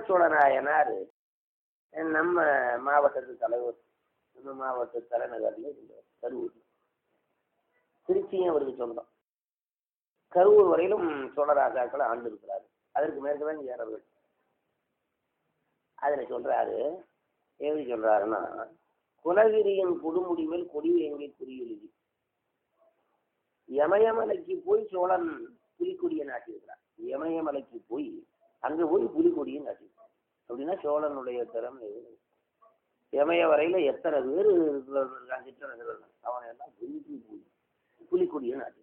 புகழ்ச்சோழ நாயனார் நம்ம மாவட்டத்து தலைவர் நம்ம மாவட்ட தலைநகரில் இருந்தார் கரூர் திருச்சியும் அவருக்கு சொந்தம் கரூர் வரையிலும் சோழராஜாக்கள் ஆண்டு இருக்கிறார் அதற்கு மேற்குதான் சேரர்கள் அதில் சொல்றாரு எப்படி சொல்றாருன்னா குலகிரியின் கொடுமுடி மேல் கொடி வேங்கை குறியெழுதி யமயமலைக்கு போய் சோழன் புலிக்கொடியை நாட்டியிருக்கிறார் யமயமலைக்கு போய் அங்க போய் புலிக்கொடியை நாட்டியிருக்கிறார் அப்படின்னா சோழனுடைய திறமை இமய வரையில எத்தனை பேர் இருக்கிறான் சிற்றரசர்கள் அவனை எல்லாம் வென்று போய் புலிக்கொடியை நாட்டியிருக்கிறார்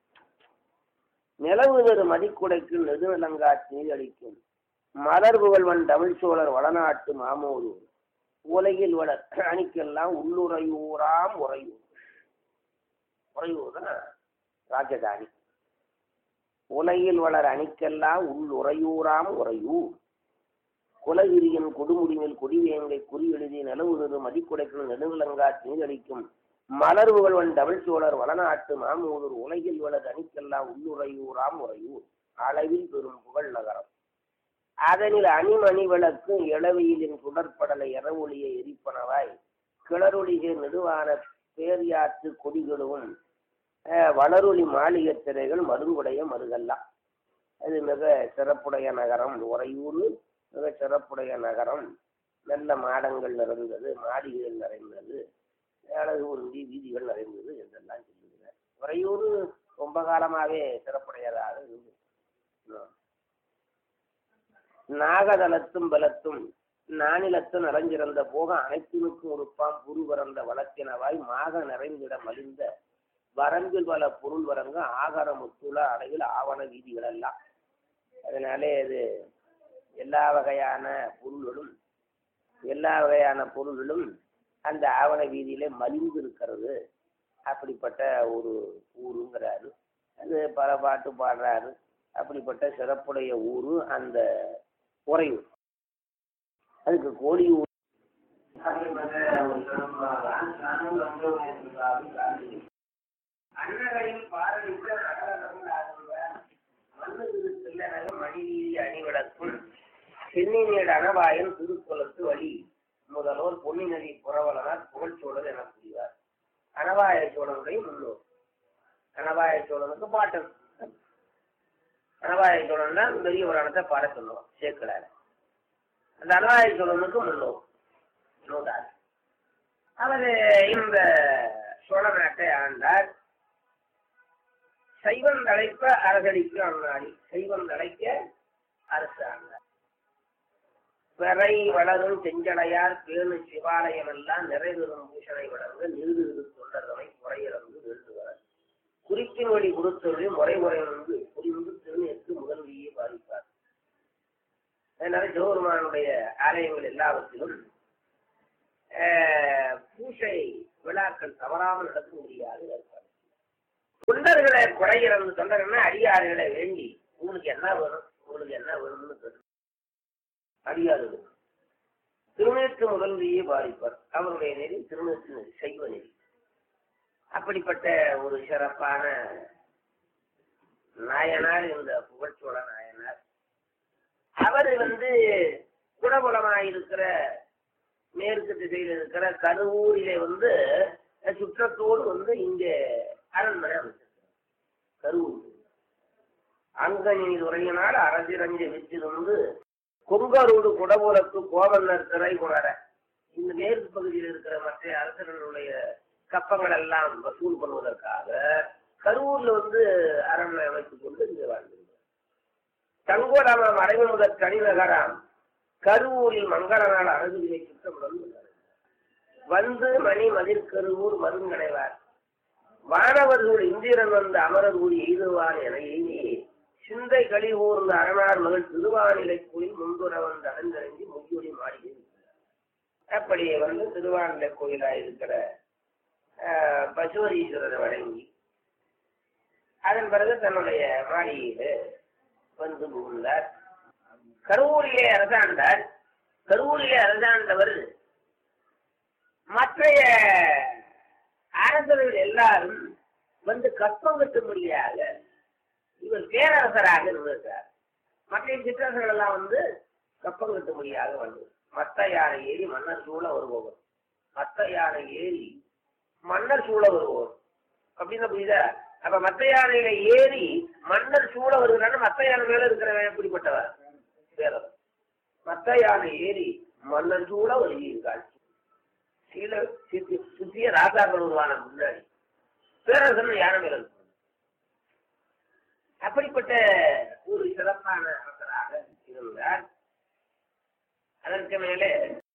நிலவுதரு மதிக்குடைக்கு நெடுநிலங்காட் நீரடிக்கும் மலர் புகழ்வன் தமிழ் சோழர் வடநாட்டு மாமோது உலகில் வளர் அணிக்கெல்லாம் உள்ளுறையூராம் உறையூர் உறையூர் தான் ராஜதானி உலகில் வளர் அணிக்கெல்லாம் உள் உறையூராம் உறையூர் குலகிரியின் கொடுமுடிமேல் கொடிவேங்கை குறி எழுதி நிலவுதரு மதிக்குடைக்கும் நெடுநிலங்காட் நீரடிக்கும் மலர் புகழ்வன் தமிழ் சோழர் வடநாட்டு மாமூதூர் உலகில் வளர் அணிக்கெல்லாம் உள்ளுறையூராம் உறையூர் அளவில் பெரும் புகழ் நகரம் அதனில் அணிமணி விளக்கு இளவையிலின் சுடற்படலை இரவொளியை எரிப்பனவாய் கிளறொளிகை நெடுவான பேரியாற்று கொடிகளும் வளரொளி மாளிகை திரைகள் மருங்குடைய மருகல்லாம் அது மிக சிறப்புடைய நகரம் உறையூர் மிக சிறப்புடைய நகரம் நல்ல மாடங்கள் நிறைந்தது மாளிகைகள் நிறைந்தது அழகு உருந்தி வீதிகள் நிறைந்தது என்றெல்லாம் சொல்லுகிறார் உறையூர் ரொம்ப காலமாகவே சிறப்புடையதாக இருந்தது நாகதலத்தும் பலத்தும் நானிலத்து நிறைஞ்சிறந்த போக அனைத்தினுக்கும் ஒருப்பாம் புரு பறந்த வழக்கினவாய் மாக நிறைந்திட மலிந்த வரம்பில் பல பொருள் வரங்க ஆகார முத்துள அடையில் ஆவண வீதிகள் எல்லாம் அதனாலே இது எல்லா வகையான பொருள்களும் எல்லா வகையான பொருள்களும் அந்த ஆவண வீதியிலே மலிந்து இருக்கிறது அப்படிப்பட்ட ஒரு ஊருங்கிறாரு அது பல பாட்டு பாடுறாரு அப்படிப்பட்ட சிறப்புடைய ஊரு அந்த உறையூர் அதுக்கு கோழி ஊர் அன்னகையில் பாரதித்த மணிவீதி அணிவிடக்கும் சென்னினேடு அணவாயன் திருக்குளத்து வழி முதல்வர் பொன்னி நதி புறவலனார் புகழ்ச்சோழர் என கூறுவார் அணவாய சோழனுடைய முன்னோர் அணவாய சோழனுக்கு பாட்டன் அணவாய சோழன் தான் பெரிய புராணத்தை பாட சொல்லுவோம் சேர்க்கலாரு அந்த அணவாய சோழனுக்கு முன்னோர் நூதார் அவர் இந்த சோழ நாட்டை ஆண்டார் சைவம் தழைப்ப அரசடிக்கு அண்ணாடி சைவம் தழைக்க அரசு ஆண்டார் பிறை வளரும் செஞ்சடையார் பேணு சிவாலயம் எல்லாம் நிறைவேறும் பூஷணை வளர்ந்து நிறுது தொண்டர்களை குறையிறந்து நிறுத்துகிறார் குறிப்பின் வழி கொடுத்தொழி முறை முறை வந்து புரிந்து திருநெற்கு முதல்வியை பாதிப்பார் அதனால சிவபெருமானுடைய ஆலயங்கள் எல்லாவற்றிலும் பூசை விழாக்கள் தவறாமல் நடக்க முடியாது இருப்பார் தொண்டர்களை குறையிறந்து தொண்டர்கள்னா அடியாறுகளை வேண்டி உங்களுக்கு என்ன வேணும் உங்களுக்கு என்ன வேணும்னு கேட்டு அடியாறுகள் திருநேற்று முதல்வியை பாதிப்பார் அவருடைய நெறி திருநேற்று நெறி சைவ நெறி அப்படிப்பட்ட ஒரு சிறப்பான நாயனார் இந்த புகழ்ச்சோழ நாயனார் அவர் வந்து குடபுலமாயிருக்கிற மேற்கு திசையில் இருக்கிற கருவூரிலே வந்து சுற்றத்தோடு வந்து இங்க அரண்மனை அமைச்சிருக்கிறார் கருவூர் அங்கனில் உரையினால் அரசிரஞ்ச விற்றிருந்து கொங்கரோடு குடபுலத்து கோவலர் திரை குணர இந்த மேற்கு பகுதியில் இருக்கிற மற்ற அரசர்களுடைய கப்பங்கள் எல்லாம் வசூல் பண்ணுவதற்காக கரூர்ல வந்து அரண்மனை அமைத்துக் கொண்டு இங்கு வாழ்ந்திருக்கிறார் தங்கோடாம மறைவு முதல் தனிநகராம் கருவூரில் மங்கள நாள் அழகுகளை சுத்தமுடன் வந்து மணி மதிர்கருவூர் மருங்கடைவார் வானவர்கள் இந்திரன் வந்து அமரர் ஊர் எய்துவார் என எய்தி சிந்தை களி ஊர்ந்த அரணார் மகள் திருவானிலை கோயில் முன்புற வந்து அடைந்தடைஞ்சி முகியொலி மாளிகை அப்படி வந்து திருவானிலை கோயிலா இருக்கிற பசுவரீஸ்வரரை வழங்கி அதன் பிறகு தன்னுடைய மாளிகையில வந்து புகுந்தார் கருவூரிலே அரசாண்டார் கருவூரிலே அரசாண்டவர் மற்றைய அரசர்கள் எல்லாரும் வந்து கற்பம் கட்டும்படியாக இவர் பேரரசராக இருந்திருக்கார் மற்ற சிற்றரசர்கள் எல்லாம் வந்து கப்பம் கட்டும்படியாக வந்தது மத்த யானை ஏறி மன்னர் சூழ வருபவர் மத்த யானை ஏறி மன்னர் சூழ வருபவர் அப்படின்னு புரியுதா அப்ப மத்த யானையில ஏறி மன்னர் சூழ வருகிறான்னு மத்த யானை மேல இருக்கிறவன் எப்படிப்பட்டவன் வேறவன் மத்த யானை ஏறி மன்னர் சூழ வருகிறாள் கீழே சுத்தி சுத்திய ராஜாக்கள் உருவான முன்னாடி பேரரசன் யானை மேல இருக்கு அப்படிப்பட்ட ஒரு சிறப்பான அரசராக இருந்தார் அதற்கு மேலே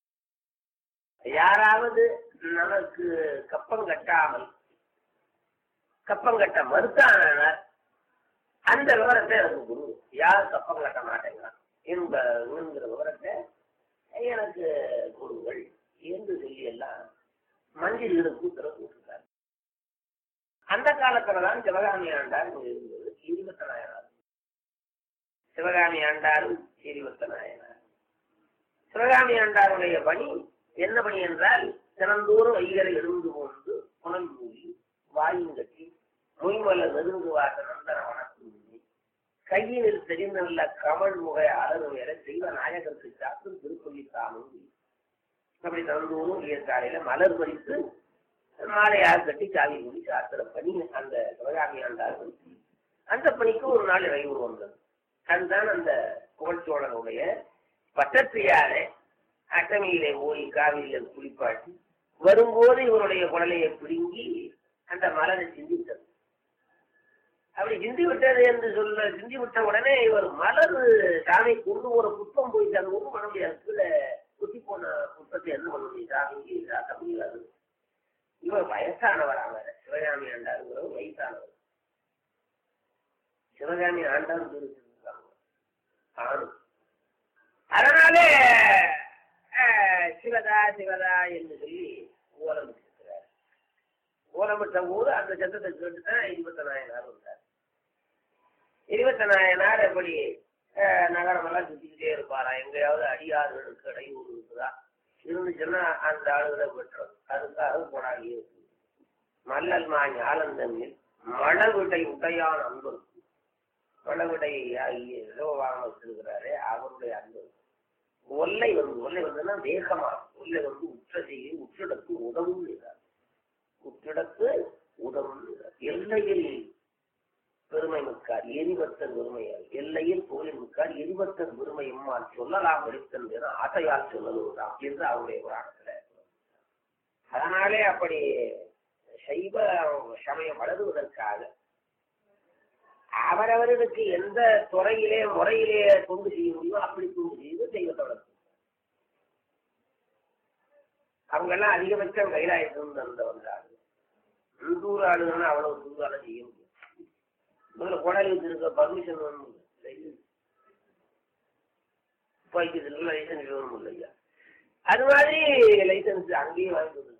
யாராவது நமக்கு கப்பம் கட்டாமல் கப்பம் கட்ட மறுத்தானார் அந்த விவரத்தை எனக்கு குரு யார் கப்பம் கட்ட மாட்டேங்கிறான் என்கிற என்கிற விவரத்தை எனக்கு குருங்கள் என்று சொல்லி எல்லாம் மஞ்சள் உத்தரவு போட்டிருக்காரு அந்த காலத்துல தான் சிவகாமி ஆண்டார் இங்க இருந்தது இருபத்தி நாயனார் சிவகாமி ஆண்டாரும் இருபத்தி நாயனார் சிவகாமி ஆண்டாருடைய பணி என்ன பணி என்றால் தினந்தோறும் வைகரை எழுந்து கொண்டு புனல் மூடி வாயுங்கட்டி மொய்மல நெருங்குவாக நந்தன வணக்கம் கையினில் தெரிந்துள்ள கமல் முகை அலறு வேற தெய்வ நாயகருக்கு சாத்து திருப்பள்ளி தாமும் அப்படி தினந்தோறும் வியற்காலையில மலர் பறித்து மாலையாக கட்டி சாவி மூடி சாத்திர பணி அந்த சிவகாமி ஆண்டார் அந்த பணிக்கு ஒரு நாள் இறைவு வந்தது அதுதான் அந்த புகழ்ச்சோழனுடைய பட்டத்தியாரே அட்டமியிலே போய் காவிரியில் குளிப்பாட்டி வரும்போது இவருடைய குடலையை பிடுங்கி அந்த மலரை சிந்தித்தது அப்படி சிந்தி விட்டது என்று சொல்ல சிந்தி விட்ட உடனே இவர் மலர் சாமி கொண்டு ஒரு புத்தம் போயிட்டு அது ஒன்றும் பண்ண முடியாது கீழே குத்தி போன புத்தத்தை என்ன பண்ண முடியும் சாமிக்கு காட்ட முடியாது இவர் வயசானவர் அவர் சிவகாமி ஆண்டாருங்கிறவர் வயசானவர் சிவகாமி ஆண்டார் இருக்காங்க ஆணு அதனாலே அஹ், சிவதா சிவதா என்று சொல்லி ஓலமிட்டிருக்கிறார் ஓலமிட்ட போது அந்த சத்தத்தை கேட்டு தான் இருபத்தி நாயனார் வந்தார் இருபத்தி நாயனார் எப்படி அஹ், நகரமெல்லாம் சுத்திக்கிட்டே இருப்பாரா எங்கேயாவது அடியாறுகளுக்கு இடையூறு இருக்குதா இருந்துச்சுன்னா அந்த ஆளுகளை விட்டுறது அதுக்காக போராடி இருக்கு மல்லல் மா ஞாலந்தமில் மழவிடை உடையான் அன்பு மழவிடை ஆகிய இலவாக வச்சிருக்கிறாரே அவருடைய அன்பு ஒல்லை வந்து ஒல்லை வந்துன்னா வேகமா ஒல்லை வந்து உற்ற செய்ய உற்றிடத்து உதவும் என்றார் உற்றிடத்து உதவும் என்றார் எல்லையில் பெருமை மிக்கார் எரிவத்தர் பெருமையால் எல்லையில் புகழின் மிக்கார் எரிவத்தர் பெருமை எம்மால் சொல்லலாம் எடுத்தன் என ஆசையால் சொல்லலாம் என்று அவருடைய புராணத்துல அதனாலே அப்படி சைவ சமயம் வளருவதற்காக அவரவர்களுக்கு எந்த துறையிலே முறையிலே தொண்டு செய்ய முடியுமோ அப்படி தொண்டு செய்து தெய்வத்தை வளர்க்கும் அவங்க எல்லாம் அதிகபட்சம் கைலாயத்திலிருந்து அந்த வந்தாங்க உள்ளூர் ஆளுங்கன்னா அவ்வளவு தூரால செய்ய முடியும் முதல்ல கோடாலி வச்சிருக்க பர்மிஷன் வேணும் துப்பாக்கியதுக்கு லைசன்ஸ் வேணும் இல்லையா அது மாதிரி லைசன்ஸ் அங்கேயே வாங்கி கொடுத்தாங்க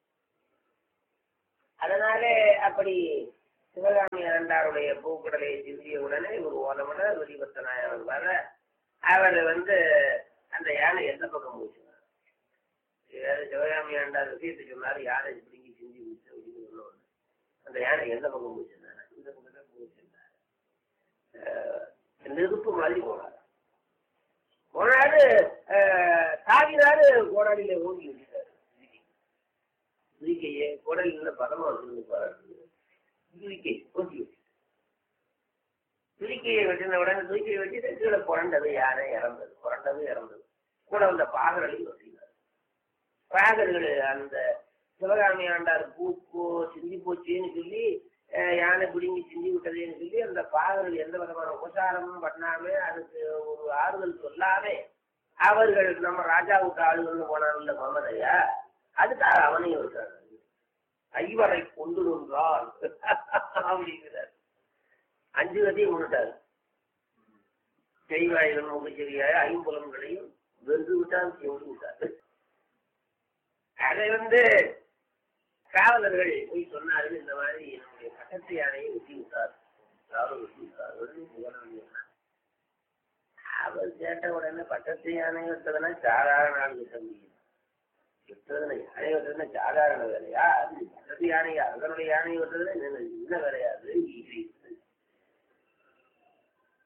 அதனாலே அப்படி சிவகாமி ஆண்டாருடைய பூக்கடலை சிந்திய உடனே ஒரு ஓலமட வெளிவத்த நாயகர் வர அவர் வந்து அந்த யானை எந்த பக்கம் போச்சுங்க சிவகாமி ஆண்டார் விஷயத்தை சொன்னாரு யானை பிடிங்கி சிந்தி விட்டு அப்படின்னு சொன்னோம் அந்த யானை எந்த பக்கம் போச்சுன்னா இந்த பக்கம் தான் போச்சுன்னாரு அஹ் நெருப்பு மாதிரி போனார் போனாரு அஹ், தாவினாரு கோடாலியில ஓங்கி வச்சுட்டாரு துதிக்கையே கோடாலியில பதமா வச்சிருந்து பாரு துதிக்கை ஓங்கி வச்சு துதிக்கையை வெட்டின உடனே துதிக்கையை வெட்டிட்டு கீழே புரண்டது யானை இறந்தது புரண்டது இறந்தது கூட வந்த பாகர்களையும் வச்சிருந்தார் பாகர்கள் அந்த சிவகாமி ஆண்டார் பூக்கோ சிந்தி போச்சுன்னு சொல்லி அஹ், யானை பிடுங்கி சிந்தி விட்டதுன்னு சொல்லி அந்த பாகர்கள் எந்த விதமான உபசாரமும் பண்ணாம அதுக்கு ஒரு ஆறுதல் சொல்லாம அவர்கள் நம்ம ராஜா விட்ட ஆளுகள்னு போனாங்கல்ல மமதையா அதுக்காக அவனையும் விட்டாங்க ஐவரை கொண்டு வந்தால் அப்படிங்கிறார் அஞ்சு கதையும் கொண்டுட்டார் செய்வாய்கள் முகச்செவியாய ஐம்புலன்களையும் வென்று விட்டால் சென்று விட்டார் அதை வந்து காவலர்கள் போய் சொன்னார்கள் இந்த மாதிரி என்னுடைய பக்கத்து யானையை வெட்டி விட்டார் யாரும் வெட்டி விட்டார் வெறும் புகழாண்டி அண்ணா. அவர் கேட்ட உடனே பக்கத்து யானை வெட்டதுன்னா சாதாரண ஆள் வெட்ட முடியும் வெட்டுறதுல யானை வெட்டுறதுன்னா சாதாரண வேலையா அது பக்கத்து யானை அதனுடைய யானை வெட்டுறதுல என்ன என்ன வேலையாது ஈஸி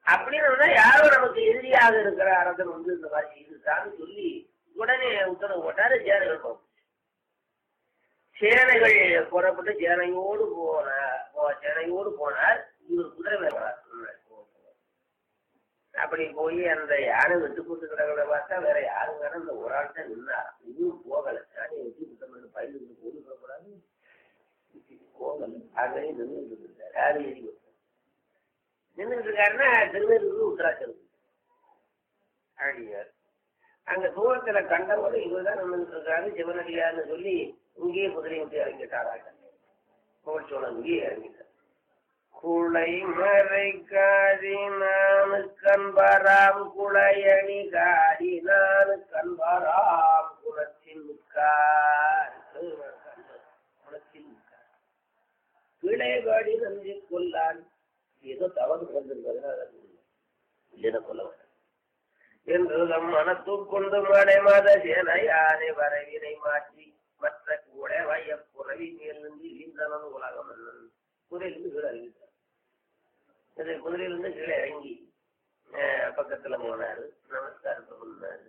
அப்படின்னு யாரோ நமக்கு எதிரியாக இருக்கிற அரசன் வந்து இந்த மாதிரி இதுதான் சொல்லி உடனே உத்தரவு போட்டாரு சேனைகள் போகும் சேனைகள் புறப்பட்டு சேனையோடு போனார் போ- சேனையோடு போனார் இவர் குதிரை மேல வரார். அப்படி போய் அந்த யானை விட்டு போட்டு கிடக்கிறத பார்த்தா வேற யாரும் வேணும் இந்த ஒரு ஆள் தான் நின்னார் இன்னும் போகல யானையை வெட்டி விட்டோம்னு பயிலுக்கு போது போகக்கூடாது போகல அங்கேயும் நின்றுட்டு இருந்தார் யாரும் ஏறி நின்றுட்டு இருக்காருன்னா திருநெல்வேலி உத்தராச்சலம் அடியார் அங்க தூரத்துல கண்டவோட இவர்தான் நின்றுட்டு இருக்காரு சிவனடியார்னு சொல்லி இங்கேயே குதிரை விட்டு இறங்கிட்டாராங்க புகழ்ச்சோழன் இங்கேயே இறங்கிட்டார் குளை மறை காதி நானு கண்பராம் குளையணி காதி நானு கண்பராம் குளத்தில் முக்கார் குளத்தில் முக்கார் கிளைவாடி நன்றி கொல்லான் ஏதோ தவறு நடந்திருக்கிறது இல்லைன்னா கொல்ல வேண்டாம் என்று நம் மனத்துக்கொண்டு மடை மத சேனையானை வரவினை மாற்றி மற்ற கூட வய புறவி மேல் நின்று இழிந்தனன் உலகம் மன்னன் குதிரையிலிருந்து கீழே இறங்கிட்டார் இது குதிரையிலிருந்து கீழே இறங்கி அஹ், பக்கத்துல போனாரு நமஸ்காரத்தை பண்ணாரு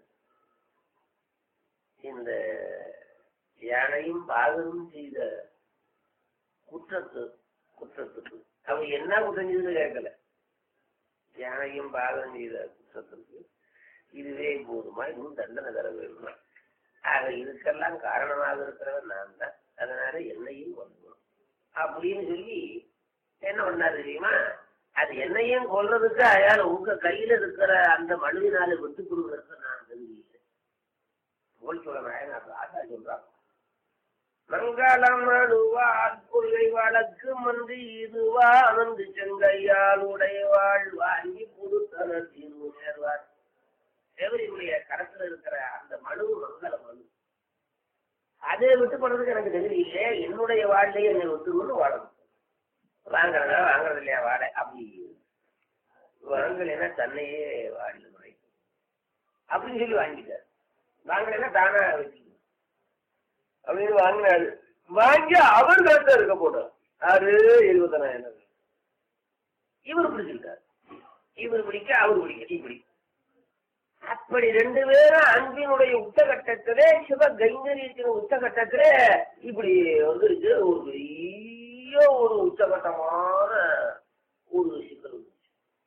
இந்த யானையும் பாகனும் செய்த குற்றத்து குற்றத்துக்கு அவங்க என்ன குற்றம் செய்துன்னு கேட்கல யானையும் பாகம் செய்த குற்றத்திற்கு இதுவே போதுமா இன்னும் தண்டனை தர வேணுமா ஆக இதுக்கெல்லாம் காரணமாக இருக்கிறவன் நான் தான் அதனால என்னையும் கொல்லணும் அப்படின்னு சொல்லி என்ன பண்ணாரு தெரியுமா அது என்னையும் கொல்றதுக்கு அயால உங்க கையில இருக்கிற அந்த மனுவினால விட்டு கொடுக்கறதுக்கு நான் தெரிஞ்சுக்கிட்டேன் புகழ் சொல்ல நாயனார் ஆசா சொல்றாங்க மங்களம் அழுவாள் கொள்ளை வழக்கு மந்து இதுவா அனந்து செங்கையால் உடையவாள் வாங்கி புதுத்தன தீர்வு நேர்வார் தேவரியுடைய கரத்துல இருக்கிற அந்த மனு மங்கள மனு அதை விட்டு போறதுக்கு எனக்கு தகுதி இல்லை என்னுடைய வாழ்லையே என்னை விட்டு வாழணும் வாங்குறதா வாங்குறது இல்லையா வாழை அப்படி வாங்கலைன்னா தன்னையே வாழல நுழைக்கும் அப்படின்னு சொல்லி வாங்கிட்டார் வாங்கலைன்னா தானா வச்சுக்கணும் அப்படின்னு வாங்கினாரு வாங்கி அவர் கருத்தை இருக்க போட்டார் ஆறு இருபத்தனாயிரம் இவர் பிடிச்சிருக்காரு இவர் பிடிக்க அவர் பிடிக்க இப்படி அப்படி ரெண்டு பேரும் அன்பினுடைய உச்சகட்டத்திலே சிவ கைங்கரியத்தின் உச்சகட்டத்திலே இப்படி வந்துருச்சு ஒரு பெரிய ஒரு உச்சகட்டமான ஒரு சிக்கல் வந்துச்சு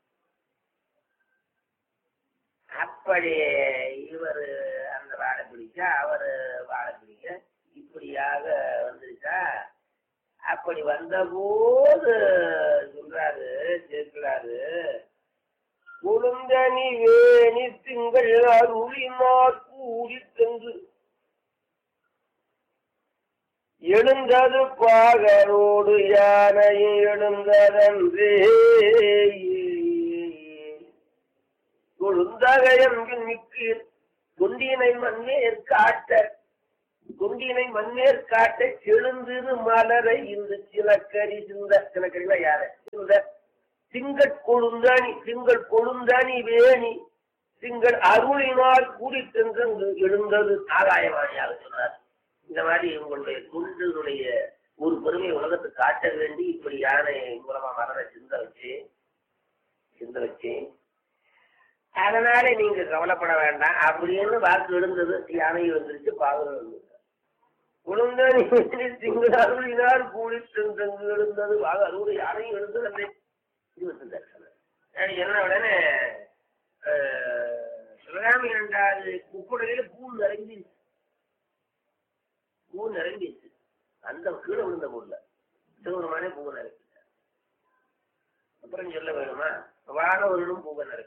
அப்படி இவர் அந்த வாழை பிடிக்க அவர் வாழை பிடிக்க இப்படியாக வந்துருச்சா அப்படி வந்தபோது சொல்றாரு சேர்க்கிறாரு குழுந்தனி வேணி திங்கள் அருளினார் கூடி சென்று எழுந்தது பாகரோடு யானையை எழுந்ததன்றே கொழுந்தகையன்பின் மிக்கு குண்டினை மண்ணேற் காட்ட குண்டினை மண்ணேற் காட்ட செழுந்திரு மலரை இந்த சிலக்கரி சிந்த சிலக்கரினா யார சிந்த திங்கள் கொழுந்தானி திங்கள் கொழுந்தானி வேணி திங்கள் அருளினால் கூடி சென்று எழுந்தது ஆகாயவாணியாக சொன்னார் இந்த மாதிரி உங்களுடைய குண்டுடைய ஒரு பெருமை உலகத்துக்கு காட்ட வேண்டி இப்படி யானை மூலமா மலரை சிந்த வச்சு சிந்த வச்சு அதனால நீங்க கவலைப்பட வேண்டாம் அப்படின்னு வாக்கு எழுந்தது யானை வந்துருச்சு பாகல் வந்துருச்சு குழந்தானி திங்கள் அருளினால் கூடி சென்று எழுந்தது வாக அறுபது யானை எழுந்தது அந்த இருபத்தி தரிசனம் என்ன உடனே சிவகாமி ரெண்டாவது குக்குடையில பூ நிறைஞ்சிருச்சு பூ நிறைஞ்சிருச்சு அந்த கீழே விழுந்த பொருள் சிவபெருமானே பூ நிறைஞ்சிட்டார் அப்புறம் சொல்ல வேணுமா வானவர்களும் பூவை நிறைக்கிறார்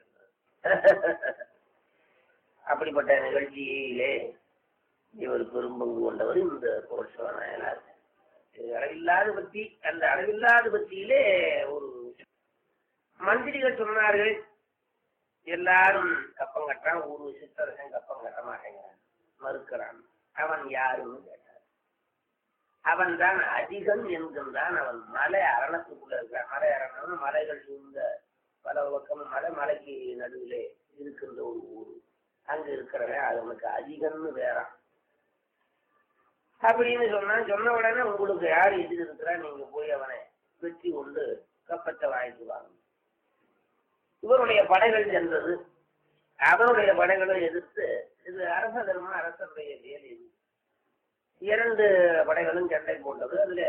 அப்படிப்பட்ட நிகழ்ச்சியிலே இவர் பெரும்பங்கு கொண்டவர் இந்த புரட்சிவர நாயனார் இது அளவில்லாத பத்தி அந்த அளவில்லாத பத்தியிலே ஒரு மந்திரிகள் சொன்னார்கள் எல்லாரும் கப்பம் கட்டுறான் ஒரு சித்தரசன் கப்பம் கட்ட மாட்டேங்கிறான் மறுக்கிறான் அவன் யாருன்னு கேட்டார் அவன் தான் அதிகம் என்கின்றான் அவன் மலை அரணத்துக்குள்ள இருக்கான் மலை அரணம் மலைகள் சூழ்ந்த பல பக்கம் மலை மலைக்கு நடுவிலே இருக்கின்ற ஒரு ஊர் அங்க இருக்கிறவன் அவனுக்கு அதிகம்னு வேறான் அப்படின்னு சொன்னான் சொன்ன உடனே உங்களுக்கு யார் எதிர் இருக்கிறா நீங்க போய் அவனை வெற்றி கொண்டு கப்பத்தை வாங்கிட்டு வாங்க இவருடைய படைகள் சென்றது அவருடைய படைகளை எதிர்த்து இது அரச தர்ம அரசருடைய வேலை இது இரண்டு படைகளும் சண்டை போட்டது அதுல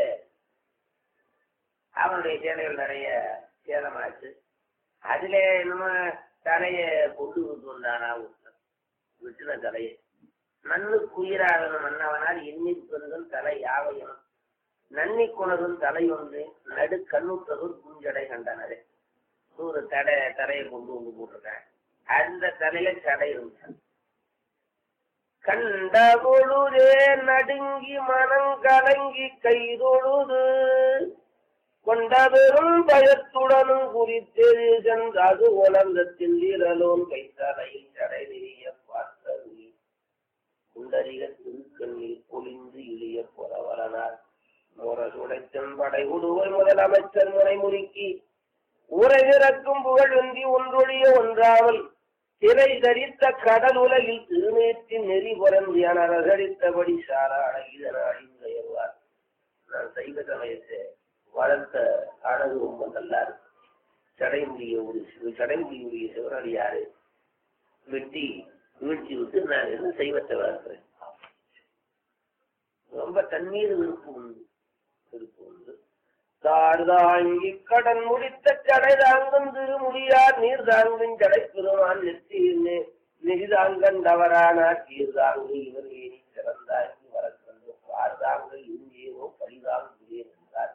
அவனுடைய சேனைகள் நிறைய சேதமாச்சு அதுல நம்ம தலைய கொண்டு வந்தானா விட்டுன தலையை மண்ணுக்குயிராகணும் மன்னவனால் எண்ணிற்பதுகள் தலை யாவையும் நன்னி குணரும் தலை ஒன்று நடு கண்ணுத்தரும் குஞ்சடை கண்டனரே ஒரு தடை தலையை கொண்டு வந்து போட்டிருக்கேன் அந்த தலையில தடை இருந்துச்சு கண்ட பொழுதே நடுங்கி மனம் கலங்கி கைதொழுது கொண்ட பெரும் பயத்துடனும் குறித்தெழு சென்றது உலகத்தில் இரலோன் கைத்தலையில் தடை நெறிய பார்த்தது குண்டரிக திருக்கண்ணில் பொழிந்து இழிய புறவரனார் முரசுடைத்தன் படை உடுவை முதலமைச்சர் முறை முறுக்கி உரைகிறக்கும் புகழ் வெந்தி ஒன்றொழிய ஒன்றாமல் திரை தரித்த கடல் உலகில் திருநேற்றின் நெறி புறந்து என ரகடித்தபடி சாராட இதனால் இன்றையவார் நான் சைவ சமயத்தை வளர்த்த அழகு ரொம்ப நல்லா இருக்கு சடைமுடிய ஒரு சடைமுடியுடைய சிவனாடி யாரு வெட்டி வீழ்ச்சி விட்டு நான் என்ன சைவத்தை வளர்க்கிறேன் ரொம்ப தண்ணீர் விருப்பு உண்டு விருப்பு உண்டு தார் தாங்கி கடன் முடித்த கடை தாங்கும் திருமுடியார் நீர் தாங்கும் கடை பெருமான் நெற்றியில் நெறிதாங்கண்டவரானார் தீர் தாங்கு இவர் ஏனி சிறந்தாங்கி வரக்கண்டு பார் தாங்க இங்கேயோ பழிதாங்குகிறேன் என்றார்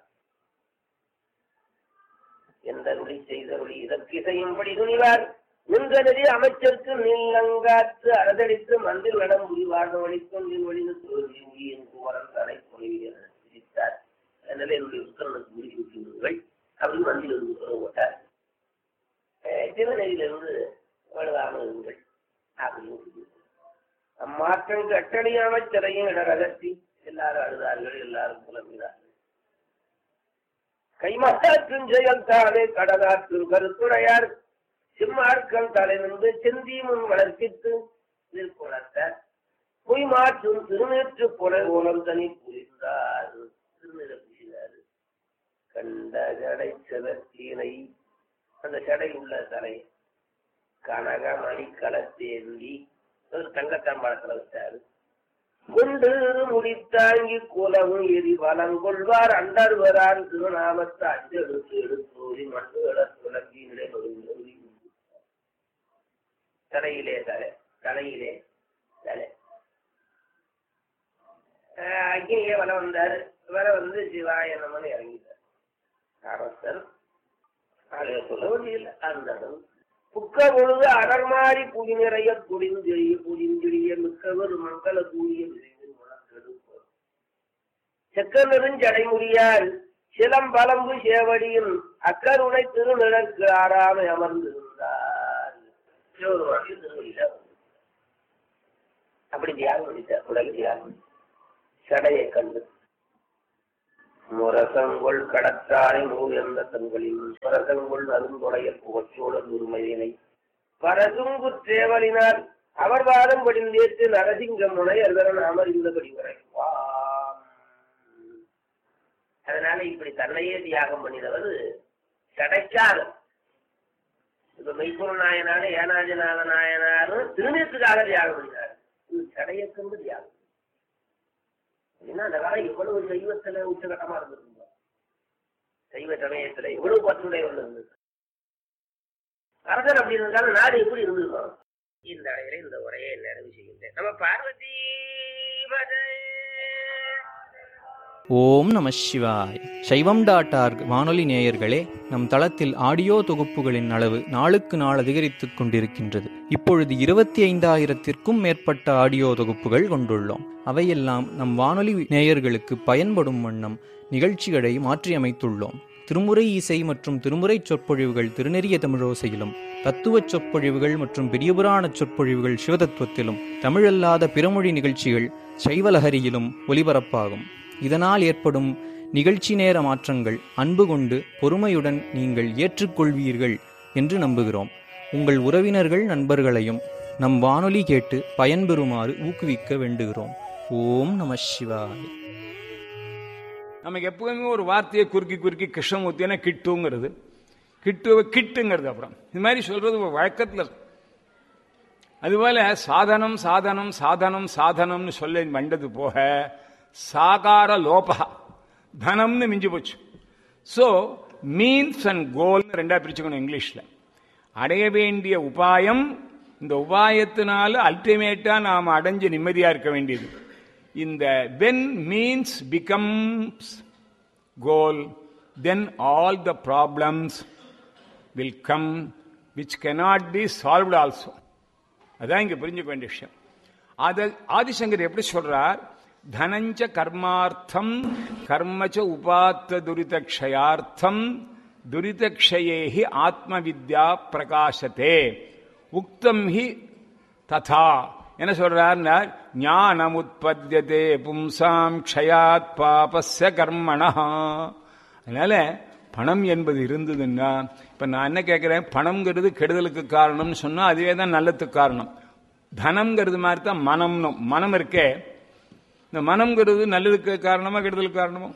எந்த நொடி செய்தருளி இதற்கு இசையும்படி துணிவார் நின்ற நெறி அமைச்சருக்கு நீலங்காற்று அரதடித்து மந்தில் நடம் முடிவாக வழிக்கொண்டில் வழிந்து தோல்வி முடியின் குமரன் தலை பொழிவில் சிரித்தார் அதனால என்னுடைய உத்தரவுக்கு முடிவு விட்டுவிடுங்கள் அப்படின்னு மந்தியில் இருந்து உத்தரவு போட்டார் திருநெறியிலிருந்து வலுவாமல் இருங்கள் அப்படின்னு அம்மாற்றம் கட்டளை அமைச்சரையும் இடரகத்தி எல்லாரும் அழுதார்கள் எல்லாரும் புலம்பினார்கள் கைமாற்றும் செயல் தானே கடலாற்றும் கருத்துடையார் சிம்மார்கள் தலை நின்று செந்தி முன் வளர்ப்பித்து நிற்குணர்த்த பொய் மாற்றும் திருநேற்று புல ஓலம் தனி புரிந்தார் திருநிற புரிந்தார் கண்ட ஜடை செவத்தீனை அந்த ஜடை உள்ள தலை கனகமணி களத்தேந்தி ஒரு தங்கத்தாம்பாளத்துல வச்சாரு கொண்டு முடித்தாங்கி குலவும் எரி வளங்கொள்வார் அண்டர்வரான் திருநாமத்தை அஞ்செடுத்து எடுத்தோரி மண்டுகள துளங்கி நிலை தலையிலே தலை தலையிலே தலை அக்னியே வர வந்தாரு வர வந்து சிவாய நமன் இறங்கிட்டார் அரசர் அதை சொல்ல வேண்டியதில்லை அந்த புக்க பொழுது அடர்மாறி புதி நிறைய புடிஞ்செறிய புடிஞ்செறிய மிக்கவர் மங்கள கூறிய விரைவில் உணர்ந்தெடுப்போம் செக்க நெருஞ்சடைமுடியால் சிலம்பலம்பு சேவடியில் அக்கருணை திருநிழற்கு ஆறாமை அமர்ந்திருந்தார் சிவபெருமானுடைய திருவடியில அப்படி தியாகம் பண்ணிட்டார் உலக தியாகம் சடையை கண்டு முரசங்கொள் கடத்தாரை மூர்ந்த தங்களில் பரசங்கொள் அருந்தொடைய புகச்சோட உரிமையினை பரசுங்கு தேவலினால் அவர் வாதம் படிந்தேற்று நரசிங்க முனை அல்லவன் அமர்ந்தபடி உரைப்பாம் அதனால இப்படி தன்னையே தியாகம் பண்ணினவர் கிடைக்காத இப்ப மெய்ப்பொருள் நாயனாரு ஏனாஜநாத நாயனாரும் திருநீத்துக்காக தியாகம் பண்ணினார் இது சடையக்கம்பு தியாகம் ஏன்னா அந்த காலம் எவ்வளவு சைவத்துல உச்சகட்டமா இருந்திருந்தோம் சைவ சமயத்துல எவ்வளவு பற்றுடைய இருந்தது அரசர் அப்படி இருந்தாலும் நாடு எப்படி இருந்திருக்கும் இந்த அடையில இந்த உரையை நிறைவு செய்கின்றேன் நம்ம பார்வதி ஓம் நம சிவாய் சைவம் டாட் ஆர்க் வானொலி நேயர்களே நம் தளத்தில் ஆடியோ தொகுப்புகளின் அளவு நாளுக்கு நாள் அதிகரித்துக் கொண்டிருக்கின்றது இப்பொழுது இருபத்தி ஐந்தாயிரத்திற்கும் மேற்பட்ட ஆடியோ தொகுப்புகள் கொண்டுள்ளோம் அவையெல்லாம் நம் வானொலி நேயர்களுக்கு பயன்படும் வண்ணம் நிகழ்ச்சிகளை மாற்றியமைத்துள்ளோம் திருமுறை இசை மற்றும் திருமுறை சொற்பொழிவுகள் திருநெறிய தமிழோசையிலும் தத்துவ சொற்பொழிவுகள் மற்றும் பெரியபுராண சொற்பொழிவுகள் சிவதத்துவத்திலும் தமிழல்லாத பிறமொழி நிகழ்ச்சிகள் சைவலஹரியிலும் ஒலிபரப்பாகும் இதனால் ஏற்படும் நிகழ்ச்சி நேர மாற்றங்கள் அன்பு கொண்டு பொறுமையுடன் நீங்கள் ஏற்றுக்கொள்வீர்கள் என்று நம்புகிறோம் உங்கள் உறவினர்கள் நண்பர்களையும் நம் வானொலி கேட்டு பயன்பெறுமாறு ஊக்குவிக்க வேண்டுகிறோம் ஓம் நம சிவாய் நமக்கு எப்பவுமே ஒரு வார்த்தையை குறுக்கி குறுக்கி கிருஷ்ணமூர்த்தினா கிட்டுங்கிறது கிட்டு கிட்டுங்கிறது அப்புறம் இது மாதிரி சொல்றது ஒரு வழக்கத்தில் இருக்கு. அதுபோல சாதனம் சாதனம் சாதனம் சாதனம்னு சொல்ல வந்தது போக சாகார லோபா தனம்னு மிஞ்சி போச்சு ஸோ மீன்ஸ் அண்ட் கோல்னு ரெண்டா பிரிச்சுக்கணும் இங்கிலீஷ்ல அடைய வேண்டிய உபாயம் இந்த உபாயத்தினால அல்டிமேட்டா நாம் அடைஞ்சு நிம்மதியா இருக்க வேண்டியது இந்த when means becomes goal then all the problems will come which cannot be solved also அதான் இங்க புரிஞ்சுக்க வேண்டிய விஷயம் அத ஆதிசங்கர் எப்படி சொல்றார் தனஞ்ச கர்மார்த்தம் கர்மச்ச உபாத்த துரிதக்ஷயார்த்தம் துரிதக்ஷயேஹி ஆத்ம வித்யா பிரகாசத்தே உக்தம் ஹி ததா என்ன சொல்றாருன்னா ஞானம் உற்பத்தியதே பும்சாம் க்ஷயாத் பாபஸ்ய கர்மணா அதனால பணம் என்பது இருந்ததுன்னா இப்ப நான் என்ன கேட்கிறேன் பணம்ங்கிறது கெடுதலுக்கு காரணம்னு சொன்னா அதுவே தான் நல்லதுக்கு காரணம் தனம்ங்கிறது மாதிரி தான் மனம்னு மனம் இருக்கே இந்த மனம்ங்கிறது நல்லதுக்கு காரணமா கெடுதலுக்கு காரணமோ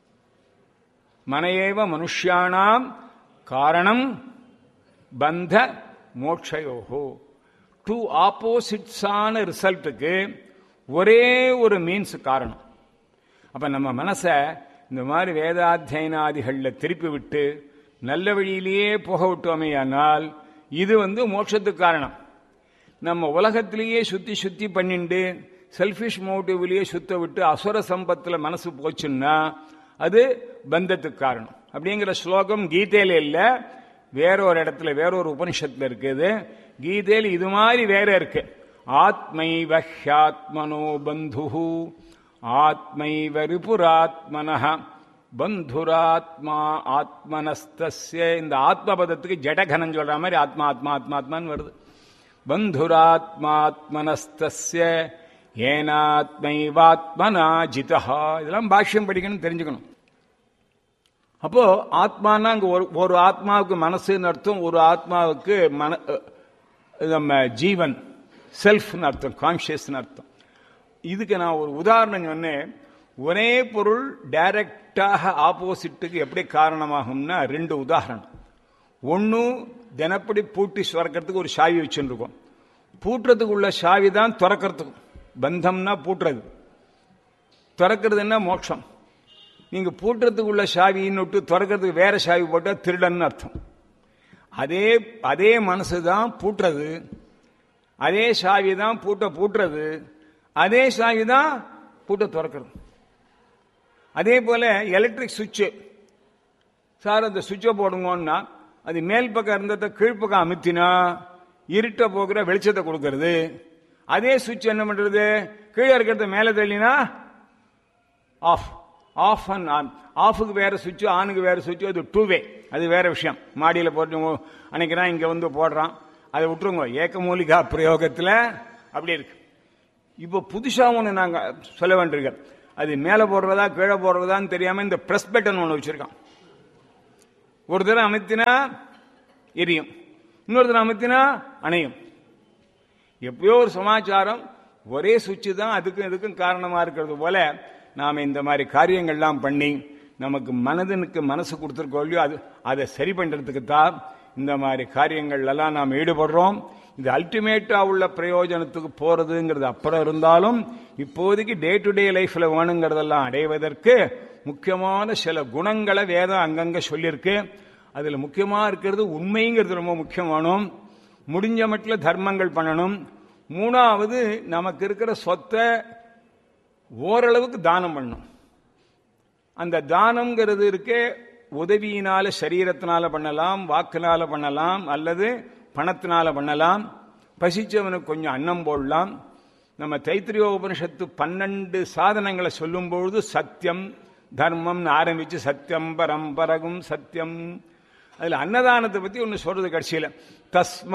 மனையேவ மனுஷியானாம் காரணம் பந்த மோட்சயோகோ டூ ஆப்போசிட்ஸான ரிசல்ட்டுக்கு ஒரே ஒரு மீன்ஸ் காரணம் அப்ப நம்ம மனசை இந்த மாதிரி வேதாத்தியனாதிகளில் திருப்பி விட்டு நல்ல வழியிலேயே போக விட்டோமேயானால் இது வந்து மோட்சத்துக்கு காரணம் நம்ம உலகத்திலேயே சுத்தி சுத்தி பண்ணிண்டு செல்ஃபிஷ் மோட்டிவ்லயே சுத்த விட்டு அசுர சம்பத்தில் மனசு போச்சுன்னா அது பந்தத்துக்கு காரணம் அப்படிங்கிற ஸ்லோகம் கீதையில இல்ல வேற ஒரு இடத்துல வேற ஒரு உபனிஷத்துல இருக்குது கீதையில் இது மாதிரி வேற இருக்கு ஆத்மைவ ஹியாத்மனோ பந்து ஆத்மைவ ரிபுராத்மனஹ பந்துராத்மா ஆத்மனஸ்தஸ்ய இந்த ஆத்ம பதத்துக்கு ஜடகனம் சொல்ற மாதிரி ஆத்மா ஆத்மா ஆத்மா ஆத்மான்னு வருது பந்துராத்மாத்மனஸ்தஸ்ய ஏனாத்மைவாத்மனா ஜிதா இதெல்லாம் பாஷ்யம் படிக்கணும் தெரிஞ்சுக்கணும் அப்போ ஆத்மானா அங்க ஒரு ஒரு ஆத்மாவுக்கு மனசுன்னு அர்த்தம் ஒரு ஆத்மாவுக்கு மன அஹ், நம்ம ஜீவன் செல்ஃப்னு அர்த்தம் கான்சியஸ்னு அர்த்தம் இதுக்கு நான் ஒரு உதாரணம் சொன்னேன் ஒரே பொருள் டைரக்டாக ஆப்போசிட்டுக்கு எப்படி காரணமாகும்னா ரெண்டு உதாரணம் ஒன்று தினப்படி பூட்டி சுரக்கிறதுக்கு ஒரு சாவி வச்சுருக்கோம் பூட்டுறதுக்கு உள்ள சாவி தான் திறக்கிறதுக்கும் பந்தம்னா பூட்டுறது திறக்கிறதுன்னா மோட்சம் நீங்க பூட்டுறதுக்கு உள்ள சாவின்னு விட்டு திறக்கிறதுக்கு வேற சாவி போட்டா திருடன்னு அர்த்தம் அதே அதே மனசு தான் பூட்டுறது அதே சாவி தான் பூட்ட பூட்டுறது அதே சாவி தான் பூட்ட திறக்கிறது அதே போல எலக்ட்ரிக் சுவிட்சு சார் அந்த சுவிட்சை போடுங்கன்னா அது மேல் பக்கம் இருந்ததை கீழ்ப்பக்கம் அமுத்தினா இருட்ட போகிற வெளிச்சத்தை கொடுக்கறது அதே சுவிட்ச் என்ன பண்றது கீழே இருக்கிறத மேலே தள்ளினா ஆஃப் ஆஃப் அண்ட் ஆன் ஆஃபுக்கு வேற சுவிட்ச் ஆனுக்கு வேற சுவிட்ச் அது டூ வே அது வேற விஷயம் மாடியில் போட்டு அன்னைக்குதான் இங்க வந்து போடுறான் அதை விட்டுருங்க ஏக்கமூலிகா பிரயோகத்தில் அப்படி இருக்கு இப்போ புதுசா ஒன்று நாங்க சொல்ல வேண்டியிருக்கோம் அது மேலே போடுறதா கீழே போடுறதான்னு தெரியாம இந்த பிரஸ் பட்டன் ஒன்று வச்சிருக்கான் ஒரு தடவை அமைத்தினா எரியும் இன்னொரு தடவை அமைத்தினா அணையும் எப்பயோ ஒரு சமாச்சாரம் ஒரே சுவிட்ச் தான் அதுக்கும் இதுக்கும் காரணமா இருக்கிறது போல நாம இந்த மாதிரி காரியங்கள்லாம் பண்ணி நமக்கு மனதனுக்கு மனசு கொடுத்துருக்கோம் இல்லையோ அது அதை சரி பண்றதுக்கு தான் இந்த மாதிரி காரியங்கள் எல்லாம் நாம் ஈடுபடுறோம் இது அல்டிமேட்டா உள்ள பிரயோஜனத்துக்கு போறதுங்கிறது அப்புறம் இருந்தாலும் இப்போதைக்கு டே டு டே லைஃப்ல வேணுங்கிறதெல்லாம் அடைவதற்கு முக்கியமான சில குணங்களை வேதம் அங்கங்க சொல்லியிருக்கு அதுல முக்கியமா இருக்கிறது உண்மைங்கிறது ரொம்ப முக்கியமானும் முடிஞ்ச மட்டில் தர்மங்கள் பண்ணணும் மூணாவது நமக்கு இருக்கிற சொத்தை ஓரளவுக்கு தானம் பண்ணணும் அந்த தானம்ங்கிறது இருக்கே உதவியினால சரீரத்தினால பண்ணலாம் வாக்குனால பண்ணலாம் அல்லது பணத்தினால பண்ணலாம் பசிச்சவனுக்கு கொஞ்சம் அன்னம் போடலாம் நம்ம தைத்திரிய உபனிஷத்து பன்னெண்டு சாதனங்களை சொல்லும்பொழுது சத்தியம் தர்மம்னு ஆரம்பிச்சு சத்தியம் பரம்பரகும் சத்தியம் அதுல அன்னதானத்தை பத்தி ஒன்னு சொல்றது கடைசியில தஸ்மா